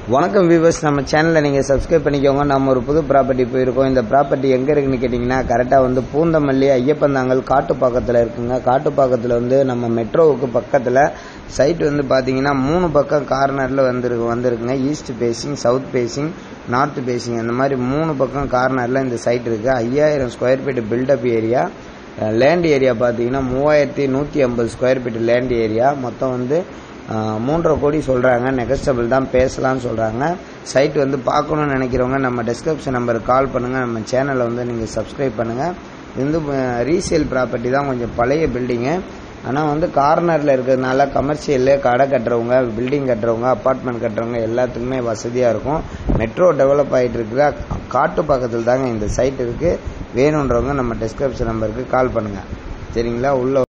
வணக்கம் வியூவர்ஸ் நம்ம சேனலை நீங்கள் சப்ஸ்கிரைப் பண்ணிக்கோங்க நம்ம ஒரு புது ப்ராப்பர்ட்டி போயிருக்கோம் இந்த ப்ராப்பர்ட்டி எங்கே இருக்குன்னு கேட்டிங்கன்னா கரெக்டாக வந்து பூந்தமல்லி ஐயப்பந்தாங்கல் காட்டுப்பாக்கத்தில் இருக்குங்க காட்டுப்பாக்கத்தில் வந்து நம்ம மெட்ரோவுக்கு பக்கத்தில் சைட் வந்து பார்த்தீங்கன்னா மூணு பக்கம் கார்னரில் வந்துருக்கு வந்திருக்குங்க east facing south facing north facing அந்த மாதிரி மூணு பக்கம் கார்னரில் இந்த சைட் இருக்குது ஐயாயிரம் square feet buildup area land area பார்த்தீங்கன்னா மூவாயிரத்தி நூற்றி ஐம்பது ஸ்கொயர் ஃபீட் லேண்ட் ஏரியா மொத்தம் வந்து ஆஹ், மூன்றரை கோடி சொல்கிறாங்க நெகஸ்டபிள் தான் பேசலாம்னு சொல்கிறாங்க சைட் வந்து பார்க்கணும்னு நினைக்கிறவங்க நம்ம டிஸ்கிரிப்ஷன் நம்பருக்கு கால் பண்ணுங்கள் நம்ம சேனலை வந்து நீங்கள் சப்ஸ்கிரைப் பண்ணுங்கள் இது வந்து ரீசேல் ப்ராப்பர்ட்டி தான் கொஞ்சம் பழைய பில்டிங்கு ஆனால் வந்து கார்னரில் இருக்கிறதுனால கமர்ஷியலு கடை கட்டுறவங்க பில்டிங் கட்டுறவங்க அப்பார்ட்மெண்ட் கட்டுறவங்க எல்லாத்துக்குமே வசதியாக இருக்கும் மெட்ரோ டெவலப் ஆகிட்டு இருக்கிற காட்டு பக்கத்தில் தாங்க இந்த சைட் இருக்குது வேணுன்றவங்க நம்ம டிஸ்கிரிப்ஷன் நம்பருக்கு கால் பண்ணுங்கள் சரிங்களா உள்ள